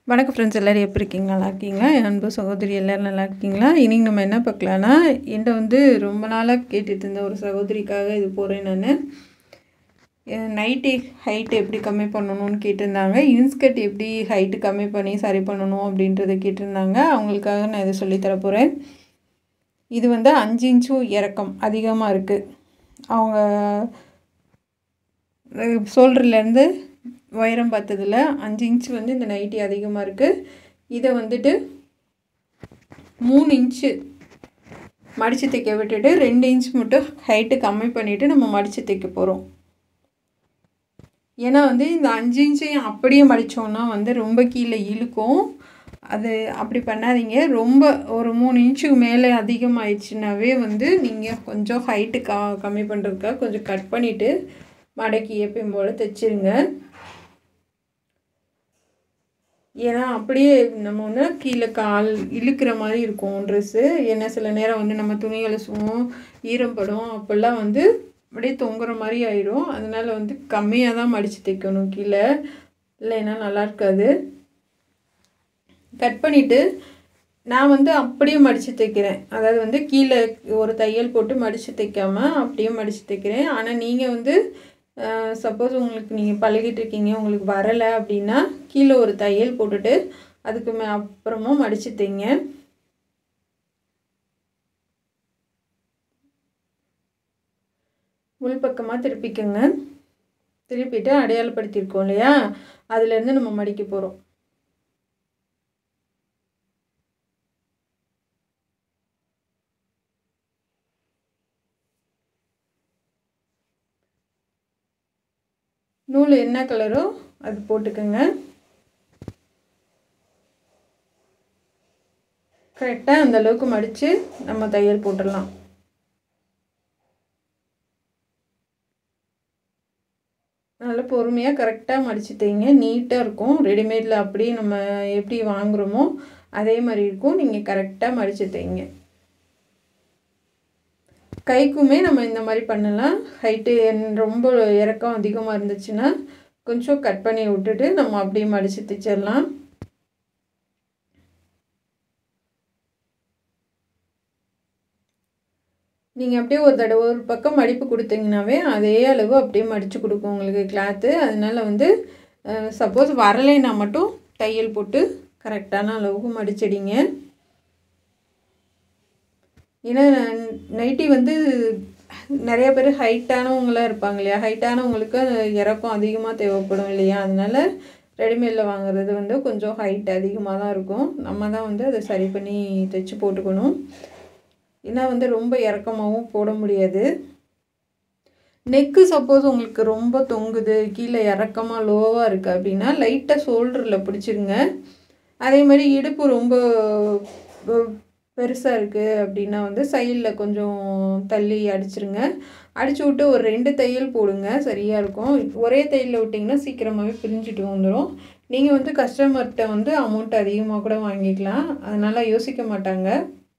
வணக்கம் ஃப்ரெண்ட்ஸ் எல்லோரும் எப்படி இருக்கீங்க நல்லா இருக்கீங்களா என் அன்பு சகோதரி எல்லோரும் நல்லா இருக்கீங்களா இன்றைக்கி நம்ம என்ன பார்க்கலான்னா என்கிட்ட வந்து ரொம்ப நாளாக கேட்டுட்டு இருந்த ஒரு சகோதரிக்காக இது போகிறேன் நான் நைட்டு ஹைட்டு எப்படி கம்மி பண்ணணும்னு கேட்டிருந்தாங்க இன்ஸ்கர்ட் எப்படி ஹைட்டு கம்மி பண்ணி சரி பண்ணணும் அப்படின்றத கேட்டிருந்தாங்க அவங்களுக்காக நான் இதை சொல்லித்தர போகிறேன் இது வந்து அஞ்சு இன்ச்சும் இறக்கம் அதிகமாக இருக்குது அவங்க ஷோல்டர்லேருந்து உயரம் பார்த்ததில் அஞ்சு இன்ச் வந்து இந்த நைட்டி அதிகமாக இருக்குது இதை வந்துட்டு மூணு இன்ச்சு மடித்து தைக்க விட்டுட்டு ரெண்டு இன்ச் மட்டும் ஹைட்டு கம்மி பண்ணிவிட்டு நம்ம மடித்து தைக்க போகிறோம் ஏன்னா வந்து இந்த அஞ்சு இன்ச்சையும் அப்படியே மடித்தோன்னா வந்து ரொம்ப கீழே இழுக்கும் அது அப்படி பண்ணாதீங்க ரொம்ப ஒரு மூணு இன்ச்சுக்கு மேலே அதிகமாகிடுச்சுனாவே வந்து நீங்கள் கொஞ்சம் ஹைட்டு க கம்மி பண்ணுறதுக்காக கொஞ்சம் கட் பண்ணிவிட்டு மடக்கி எப்பயும் போல் தைச்சிருங்க ஏன்னா அப்படியே நம்ம வந்து கீழே கால் இழுக்கிற மாதிரி இருக்கும் ட்ரெஸ்ஸு ஏன்னா சில நேரம் வந்து நம்ம துணி அலசுவோம் ஈரப்படும் அப்போல்லாம் வந்து அப்படியே தொங்குற மாதிரி ஆயிடும் அதனால் வந்து கம்மியாக தான் மடித்து தைக்கணும் கீழே இல்லைன்னா நல்லா இருக்காது கட் பண்ணிவிட்டு நான் வந்து அப்படியே மடித்து தைக்கிறேன் அதாவது வந்து கீழே ஒரு தையல் போட்டு மடித்து தைக்காமல் அப்படியே மடித்து தைக்கிறேன் ஆனால் நீங்கள் வந்து சப்போஸ் உங்களுக்கு நீங்கள் பழகிட்டு இருக்கீங்க உங்களுக்கு வரலை அப்படின்னா கீழே ஒரு தையல் போட்டுட்டு அதுக்கு மே அப்புறமா மடித்து தைங்க உள்பக்கமாக திருப்பிக்கோங்க திருப்பிட்டு அடையாளப்படுத்தியிருக்கோம் இல்லையா அதுலேருந்து நம்ம மடிக்க போகிறோம் நூல் என்ன கலரோ அது போட்டுக்கோங்க கரெக்டாக அந்த அளவுக்கு மடித்து நம்ம தையல் போட்டுடலாம் நல்லா பொறுமையாக கரெக்டாக மடித்து தைங்க நீட்டாக இருக்கும் ரெடிமேடில் அப்படியே நம்ம எப்படி வாங்குகிறோமோ அதே மாதிரி இருக்கும் நீங்கள் கரெக்டாக மடித்து தைங்க கைக்குமே நம்ம இந்த மாதிரி பண்ணலாம் ஹைட்டு ரொம்ப இறக்கம் அதிகமாக இருந்துச்சுன்னா கொஞ்சம் கட் பண்ணி விட்டுட்டு நம்ம அப்படியே மடித்து தைச்சிடலாம் நீங்கள் அப்படியே ஒரு தடவை ஒரு பக்கம் மடிப்பு கொடுத்தீங்கனாவே அதே அளவு அப்படியே மடித்து கொடுக்கும் உங்களுக்கு கிளாத்து அதனால் வந்து சப்போஸ் வரலைன்னா மட்டும் தையல் போட்டு கரெக்டான அளவுக்கு மடிச்சிடிங்க ஏன்னா நைட்டி வந்து நிறைய பேர் ஹைட்டானவங்களாம் இருப்பாங்க இல்லையா ஹைட்டானவங்களுக்கு இறக்கம் அதிகமாக தேவைப்படும் இல்லையா அதனால் ரெடிமேடில் வாங்குறது வந்து கொஞ்சம் ஹைட் அதிகமாக தான் இருக்கும் நம்ம தான் வந்து அதை சரி பண்ணி தைச்சி போட்டுக்கணும் ஏன்னா வந்து ரொம்ப இறக்கமாகவும் போட முடியாது நெக்கு சப்போஸ் உங்களுக்கு ரொம்ப தொங்குது கீழே இறக்கமாக லோவாக இருக்குது அப்படின்னா லைட்டாக ஷோல்டரில் பிடிச்சிருங்க அதே மாதிரி இடுப்பு ரொம்ப பெருசாக இருக்குது அப்படின்னா வந்து சைடில் கொஞ்சம் தள்ளி அடிச்சிருங்க அடிச்சு விட்டு ஒரு ரெண்டு தையல் போடுங்க சரியாக இருக்கும் ஒரே தையலில் விட்டிங்கன்னா சீக்கிரமாகவே பிரிஞ்சுட்டு வந்துடும் நீங்கள் வந்து கஸ்டமர்கிட்ட வந்து அமௌண்ட் அதிகமாக கூட வாங்கிக்கலாம் அதனால் யோசிக்க மாட்டாங்க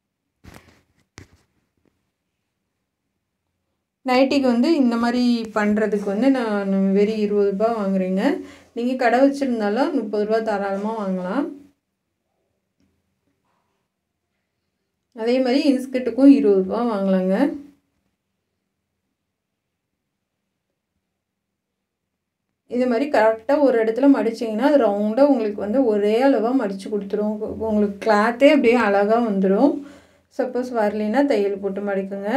நைட்டிக்கு வந்து இந்த மாதிரி பண்ணுறதுக்கு வந்து நான் வெறும் இருபது ரூபா வாங்குறேங்க நீங்கள் கடை வச்சுருந்தாலும் முப்பது ரூபா தாராளமாக வாங்கலாம் அதே மாதிரி இன்ஸ்கர்ட்டுக்கும் இருபது ரூபா வாங்கலாங்க இது மாதிரி கரெக்டாக ஒரு இடத்துல மடிச்சிங்கன்னா அது ரவுண்டாக உங்களுக்கு வந்து ஒரே அளவாக மடித்து கொடுத்துரும் உங்களுக்கு கிளாத்தே அப்படியே அழகாக வந்துடும் சப்போஸ் வரலைன்னா தையல் போட்டு மடிக்குங்க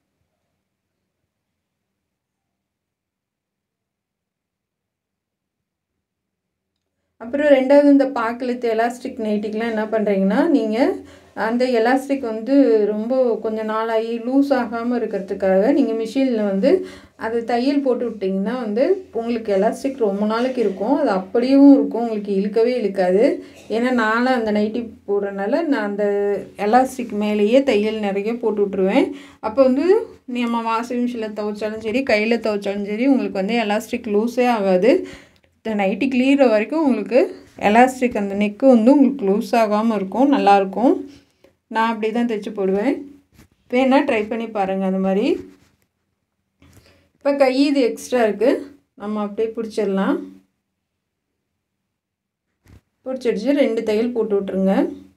அப்புறம் ரெண்டாவது இந்த பாக்கெழுத்து எலாஸ்டிக் நைட்டிக்கெலாம் என்ன பண்ணுறீங்கன்னா நீங்கள் அந்த எலாஸ்டிக் வந்து ரொம்ப கொஞ்சம் நாளாகி லூஸ் ஆகாமல் இருக்கிறதுக்காக நீங்கள் மிஷினில் வந்து அது தையல் போட்டு விட்டிங்கன்னா வந்து உங்களுக்கு எலாஸ்டிக் ரொம்ப நாளைக்கு இருக்கும் அது அப்படியும் இருக்கும் உங்களுக்கு இழுக்கவே இழுக்காது ஏன்னா நானும் அந்த நைட்டி போடுறனால நான் அந்த எலாஸ்டிக் மேலேயே தையல் நிறைய போட்டு விட்ருவேன் அப்போ வந்து நம்ம வாஷிங் மிஷினில் துவைச்சாலும் சரி கையில் துவைச்சாலும் சரி உங்களுக்கு வந்து எலாஸ்டிக் லூஸே ஆகாது இந்த நைட்டி கிளீற வரைக்கும் உங்களுக்கு எலாஸ்டிக் அந்த நெக்கு வந்து உங்களுக்கு லூஸ் ஆகாமல் இருக்கும் நல்லாயிருக்கும் நான் அப்படி தான் தைச்சி போடுவேன் வேணால் ட்ரை பண்ணி பாருங்கள் அந்த மாதிரி இப்போ கை இது எக்ஸ்ட்ரா இருக்குது நம்ம அப்படியே பிடிச்சிடலாம் பிடிச்சி அடிச்சு ரெண்டு தையல் போட்டு விட்ருங்க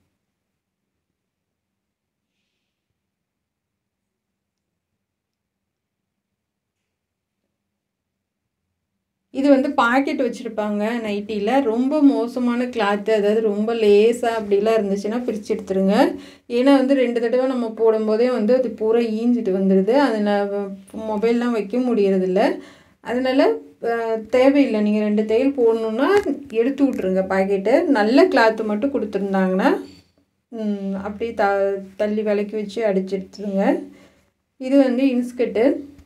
இது வந்து பாக்கெட் வச்சுருப்பாங்க நைட்டியில் ரொம்ப மோசமான கிளாத்து அதாவது ரொம்ப லேஸாக அப்படிலாம் இருந்துச்சுன்னா பிரித்து எடுத்துருங்க ஏன்னா வந்து ரெண்டு தடவை நம்ம போடும்போதே வந்து அது பூரா ஈஞ்சிட்டு வந்துடுது அதில் மொபைல்லாம் வைக்க முடியறதில்ல அதனால் தேவையில்லை நீங்கள் ரெண்டு தையல் போடணுன்னா எடுத்து விட்ருங்க பாக்கெட்டு நல்ல கிளாத்து மட்டும் கொடுத்துருந்தாங்கன்னா அப்படியே த தள்ளி விளக்கி வச்சு அடிச்சு எடுத்துருங்க இது வந்து இன்ஸ்கர்ட்டு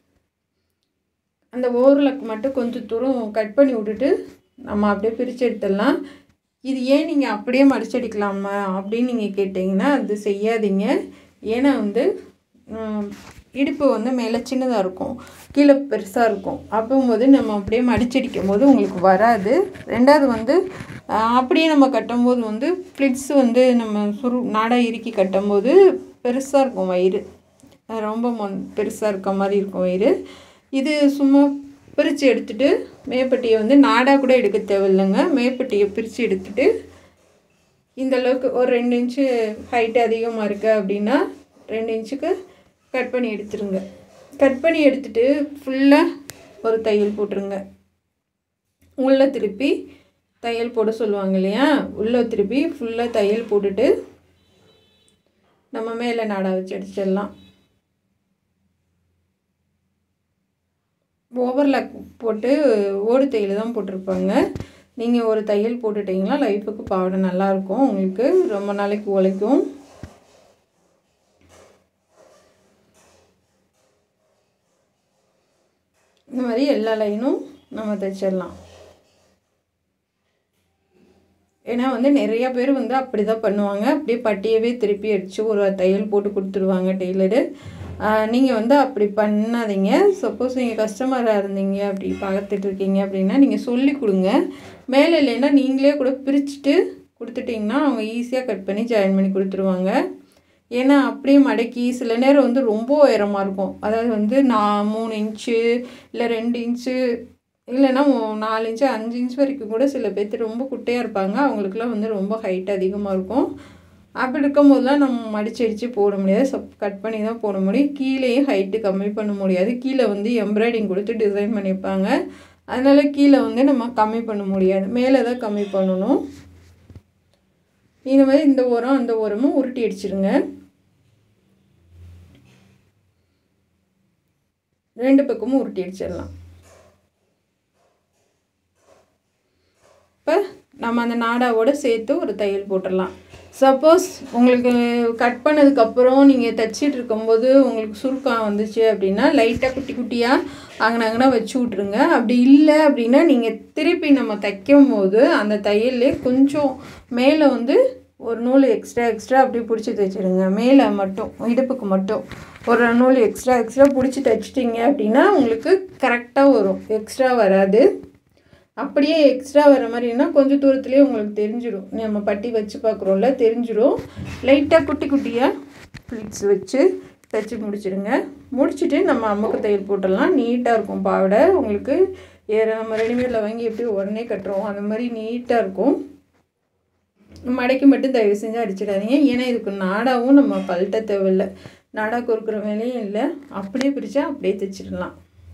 அந்த ஓரலுக்கு மட்டும் கொஞ்சம் தூரம் கட் பண்ணி விட்டுட்டு நம்ம அப்படியே பிரித்து எடுத்துடலாம் இது ஏன் நீங்கள் அப்படியே மடிச்சடிக்கலாமா அப்படின்னு நீங்கள் கேட்டிங்கன்னா அது செய்யாதீங்க ஏன்னா வந்து இடுப்பு வந்து மேலே சின்னதாக இருக்கும் கீழே பெருசாக இருக்கும் அப்போம்போது நம்ம அப்படியே மடிச்சடிக்கும் போது உங்களுக்கு வராது ரெண்டாவது வந்து அப்படியே நம்ம கட்டும்போது வந்து ஃப்ளிட்ஸ் வந்து நம்ம சுரு நாடாக இறுக்கி கட்டும்போது பெருசாக இருக்கும் வயிறு ரொம்ப மொன் பெருசாக இருக்க மாதிரி இருக்கும் வயிறு இது சும்மா பிரித்து எடுத்துகிட்டு மேப்பட்டியை வந்து நாடாக கூட எடுக்க தேவையில்லைங்க மேப்பட்டியை பிரித்து எடுத்துகிட்டு இந்த அளவுக்கு ஒரு ரெண்டு இன்ச்சு ஹைட் அதிகமாக இருக்குது அப்படின்னா ரெண்டு இன்ச்சுக்கு கட் பண்ணி எடுத்துருங்க கட் பண்ணி எடுத்துகிட்டு ஃபுல்லாக ஒரு தையல் போட்டுருங்க உள்ளே திருப்பி தையல் போட சொல்லுவாங்க இல்லையா உள்ளே திருப்பி ஃபுல்லாக தையல் போட்டுட்டு நம்ம மேலே நாடா வச்சு அடிச்சிடலாம் ஓவர்லாக் போட்டு ஓடு தையல் தான் போட்டிருப்பாங்க நீங்கள் ஒரு தையல் போட்டுட்டிங்கன்னா லைஃபுக்கு பாவாடை நல்லாயிருக்கும் உங்களுக்கு ரொம்ப நாளைக்கு உழைக்கும் இந்த மாதிரி எல்லா லைனும் நம்ம தைச்சிடலாம் ஏன்னா வந்து நிறையா பேர் வந்து அப்படி தான் பண்ணுவாங்க அப்படியே பட்டியவே திருப்பி அடித்து ஒரு தையல் போட்டு கொடுத்துருவாங்க டெய்லரு நீங்கள் வந்து அப்படி பண்ணாதீங்க சப்போஸ் நீங்கள் கஸ்டமராக இருந்தீங்க அப்படி பார்த்துட்டு இருக்கீங்க அப்படின்னா நீங்கள் சொல்லி கொடுங்க மேலே இல்லைன்னா நீங்களே கூட பிரிச்சுட்டு கொடுத்துட்டிங்கன்னா அவங்க ஈஸியாக கட் பண்ணி ஜாயின் பண்ணி கொடுத்துருவாங்க ஏன்னா அப்படியே மடக்கி சில நேரம் வந்து ரொம்ப உயரமாக இருக்கும் அதாவது வந்து நான் மூணு இன்ச்சு இல்லை ரெண்டு இன்ச்சு இல்லைன்னா நாலு இன்ச்சு அஞ்சு இன்ச் வரைக்கும் கூட சில பேர்த்து ரொம்ப குட்டையாக இருப்பாங்க அவங்களுக்குலாம் வந்து ரொம்ப ஹைட் அதிகமாக இருக்கும் அப்படி இருக்கும்போதெல்லாம் நம்ம மடிச்சு அடித்து போட முடியாது சப் கட் பண்ணி தான் போட முடியும் கீழேயும் ஹைட்டு கம்மி பண்ண முடியாது கீழே வந்து எம்ப்ராய்டிங் கொடுத்து டிசைன் பண்ணியிருப்பாங்க அதனால் கீழே வந்து நம்ம கம்மி பண்ண முடியாது மேலே தான் கம்மி பண்ணணும் இந்த மாதிரி இந்த ஓரம் அந்த ஓரமும் உருட்டி அடிச்சிருங்க ரெண்டு பக்கமும் உருட்டி அடிச்சிடலாம் இப்போ நம்ம அந்த நாடாவோட சேர்த்து ஒரு தையல் போட்டுடலாம் சப்போஸ் உங்களுக்கு கட் பண்ணதுக்கப்புறம் நீங்கள் தைச்சிட்டு இருக்கும்போது உங்களுக்கு சுருக்கம் வந்துச்சு அப்படின்னா லைட்டாக குட்டி குட்டியாக அங்கனங்கன்னா வச்சு விட்ருங்க அப்படி இல்லை அப்படின்னா நீங்கள் திருப்பி நம்ம தைக்கும் போது அந்த தையல்லே கொஞ்சம் மேலே வந்து ஒரு நூல் எக்ஸ்ட்ரா எக்ஸ்ட்ரா அப்படியே பிடிச்சி தைச்சிடுங்க மேலே மட்டும் இடுப்புக்கு மட்டும் ஒரு நூல் எக்ஸ்ட்ரா எக்ஸ்ட்ரா பிடிச்சி தைச்சிட்டிங்க அப்படின்னா உங்களுக்கு கரெக்டாக வரும் எக்ஸ்ட்ரா வராது அப்படியே எக்ஸ்ட்ரா வர மாதிரினா கொஞ்சம் தூரத்துலேயே உங்களுக்கு தெரிஞ்சிடும் நம்ம பட்டி வச்சு பார்க்குறோம்ல தெரிஞ்சிடும் லைட்டாக குட்டி குட்டியாக ஃப்ளிட்ஸ் வச்சு தைச்சி முடிச்சிடுங்க முடிச்சுட்டு நம்ம அம்முக்கு தையல் போட்டுடலாம் நீட்டாக இருக்கும் பாவாடை உங்களுக்கு ஏற நம்ம ரெடிமேடில் வாங்கி எப்படி உடனே கட்டுறோம் அந்த மாதிரி நீட்டாக இருக்கும் மடக்கி மட்டும் தயவு செஞ்சு அடிச்சிடாதீங்க ஏன்னா இதுக்கு நாடாவும் நம்ம பல்ட்ட தேவையில்லை நாடா கொடுக்குற வேலையும் இல்லை அப்படியே பிரித்தா அப்படியே தைச்சிடலாம்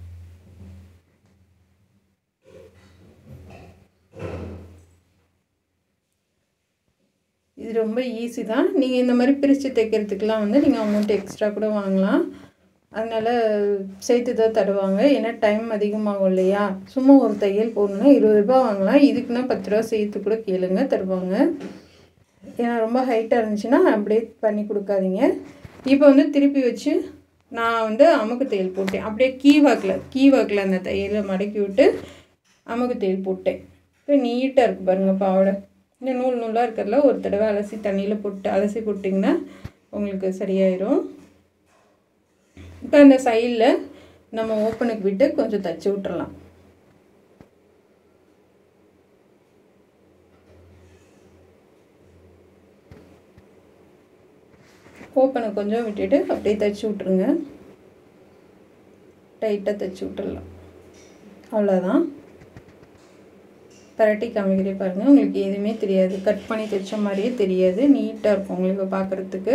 இது ரொம்ப ஈஸி தான் நீங்கள் இந்த மாதிரி பிரித்து தைக்கிறதுக்கெலாம் வந்து நீங்கள் அமௌண்ட் எக்ஸ்ட்ரா கூட வாங்கலாம் அதனால் சேர்த்து தான் தருவாங்க ஏன்னா டைம் அதிகமாகும் இல்லையா சும்மா ஒரு தையல் போடணுன்னா இருபது ரூபா வாங்கலாம் இதுக்குன்னா பத்து ரூபா சேர்த்து கூட கேளுங்க தருவாங்க ஏன்னா ரொம்ப ஹைட்டாக இருந்துச்சுன்னா அப்படியே பண்ணி கொடுக்காதீங்க இப்போ வந்து திருப்பி வச்சு நான் வந்து அமுக்கு தையல் போட்டேன் அப்படியே கீ வாக்கில் கீ வாக்கில் அந்த தையலை மடக்கி விட்டு அமுக்கு தையல் போட்டேன் இப்போ நீட்டாக இருக்குது பாருங்கள் பாவாடை இந்த நூல் நூலாக இருக்கிறதுல ஒரு தடவை அலசி தண்ணியில் போட்டு அலசி போட்டிங்கன்னா உங்களுக்கு சரியாயிடும் இப்போ அந்த சைடில் நம்ம ஓப்பனுக்கு விட்டு கொஞ்சம் தச்சு விட்டுறலாம் ஓப்பனை கொஞ்சம் விட்டுட்டு அப்படியே தைச்சி விட்ருங்க டைட்டாக தைச்சி விட்டுடலாம் அவ்வளோதான் பரட்டி காமிக்கிறே பாருங்கள் உங்களுக்கு எதுவுமே தெரியாது கட் பண்ணி தைச்ச மாதிரியே தெரியாது நீட்டாக இருக்கும் உங்களுக்கு பார்க்குறதுக்கு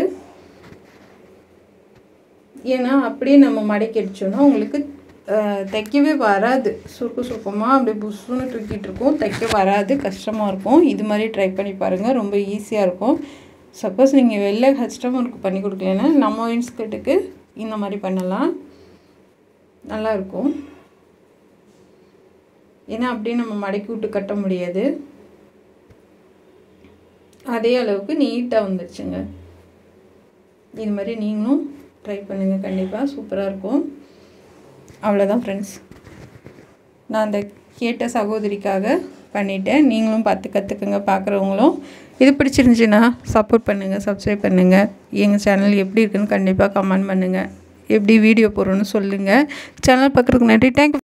ஏன்னா அப்படியே நம்ம மடக்கி அடிச்சோன்னா உங்களுக்கு அஹ், தைக்கவே வராது சுருக்கு சுருக்கமாக அப்படியே புஷ்ஷுன்னு தூக்கிட்டு இருக்கும் தைக்க வராது கஷ்டமாக இருக்கும் இது மாதிரி ட்ரை பண்ணி பாருங்கள் ரொம்ப ஈஸியாக இருக்கும் சப்போஸ் நீங்கள் வெளில கஸ்டமருக்கு பண்ணி கொடுக்கலன்னா நம்ம இன்ஸ்கர்ட்டுக்கு இந்த மாதிரி பண்ணலாம் நல்லாயிருக்கும் ஏன்னா அப்படியே நம்ம மடக்கி விட்டு கட்ட முடியாது அதே அளவுக்கு நீட்டாக வந்துருச்சுங்க இது மாதிரி நீங்களும் ட்ரை பண்ணுங்கள் கண்டிப்பாக சூப்பராக இருக்கும் அவ்வளோதான் ஃப்ரெண்ட்ஸ் நான் அந்த கேட்ட சகோதரிக்காக பண்ணிட்டேன் நீங்களும் பார்த்து கற்றுக்குங்க பார்க்குறவங்களும் இது பிடிச்சிருந்துச்சின்னா சப்போர்ட் பண்ணுங்கள் சப்ஸ்கிரைப் பண்ணுங்கள் எங்கள் சேனல் எப்படி இருக்குன்னு கண்டிப்பாக கமெண்ட் பண்ணுங்கள் எப்படி வீடியோ போடுறோன்னு சொல்லுங்கள் சேனல் பார்க்குறதுக்கு நன்றி தேங்க்யூ